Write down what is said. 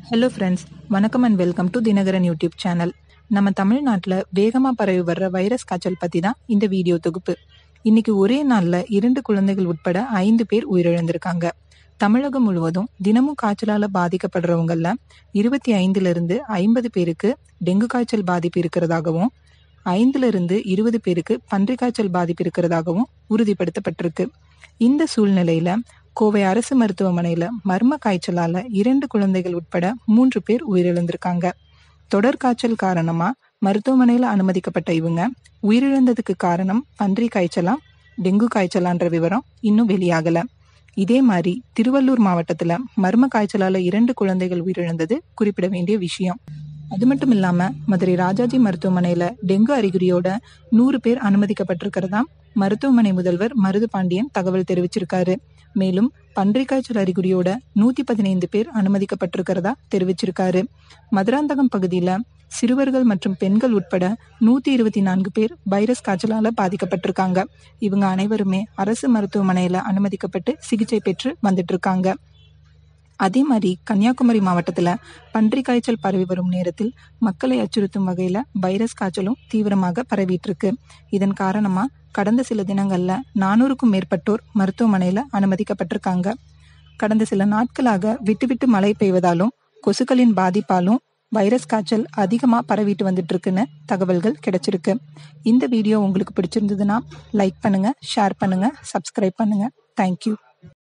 hello friends வணக்கம் and welcome to Dinakaran YouTube channel நம்ம தமிழ்நாட்டில் வேகமாக பரவி வர்ற வைரஸ் காய்ச்சல் பற்றி தான் இந்த வீடியோ தொகுப்பு இன்னைக்கு ஒரே நாளில் இரண்டு குழந்தைகள் உட்பட ஐந்து பேர் உயிரிழந்திருக்காங்க தமிழகம் முழுவதும் தினமும் காய்ச்சலால் பாதிக்கப்படுறவங்கள இருபத்தி ஐந்துலேருந்து ஐம்பது பேருக்கு டெங்கு காய்ச்சல் பாதிப்பு இருக்கிறதாகவும் ஐந்துல இருந்து இருபது பேருக்கு பன்றி காய்ச்சல் பாதிப்பு இருக்கிறதாகவும் உறுதிப்படுத்தப்பட்டிருக்கு இந்த சூழ்நிலையில கோவை அரசு மருத்துவமனையில மர்ம காய்ச்சலால இரண்டு குழந்தைகள் உட்பட மூன்று பேர் உயிரிழந்திருக்காங்க தொடர் காய்ச்சல் காரணமா மருத்துவமனையில அனுமதிக்கப்பட்ட இவங்க உயிரிழந்ததுக்கு காரணம் பன்றி காய்ச்சலா டெங்கு காய்ச்சலான்ற விவரம் இன்னும் வெளியாகல இதே மாதிரி திருவள்ளூர் மாவட்டத்துல மர்ம காய்ச்சலால இரண்டு குழந்தைகள் உயிரிழந்தது குறிப்பிட வேண்டிய விஷயம் அது மட்டும் இல்லாம மதுரை ராஜாஜி மருத்துவமனையில டெங்கு அறிகுறியோட நூறு பேர் அனுமதிக்கப்பட்டிருக்கிறதா மருத்துவமனை முதல்வர் மருது பாண்டியன் தகவல் தெரிவிச்சிருக்காரு மேலும் பன்றிக் காய்ச்சல் அறிகுறியோட நூத்தி பதினைந்து பேர் அனுமதிக்கப்பட்டிருக்கிறதா தெரிவிச்சிருக்காரு மதுராந்தகம் பகுதியில சிறுவர்கள் மற்றும் பெண்கள் உட்பட நூத்தி இருபத்தி நான்கு பேர் வைரஸ் காய்ச்சலால பாதிக்கப்பட்டிருக்காங்க இவங்க அனைவருமே அரசு மருத்துவமனையில அனுமதிக்கப்பட்டு சிகிச்சை பெற்று வந்துட்டு இருக்காங்க அதே மாதிரி கன்னியாகுமரி மாவட்டத்துல பன்றி காய்ச்சல் பரவி வரும் நேரத்தில் மக்களை அச்சுறுத்தும் வகையில வைரஸ் காய்ச்சலும் தீவிரமாக பரவிட்டு இருக்கு இதன் காரணமா கடந்த சில தினங்கள்ல நானூறுக்கும் மேற்பட்டோர் மருத்துவமனையில அனுமதிக்கப்பட்டிருக்காங்க கடந்த சில நாட்களாக விட்டு விட்டு மழை பெய்வதாலும் கொசுக்களின் பாதிப்பாலும் வைரஸ் காய்ச்சல் அதிகமா பரவிட்டு வந்துட்டு இருக்குன்னு தகவல்கள் கிடைச்சிருக்கு இந்த வீடியோ உங்களுக்கு பிடிச்சிருந்ததுன்னா லைக் பண்ணுங்க ஷேர் பண்ணுங்க சப்ஸ்கிரைப் பண்ணுங்க தேங்க்யூ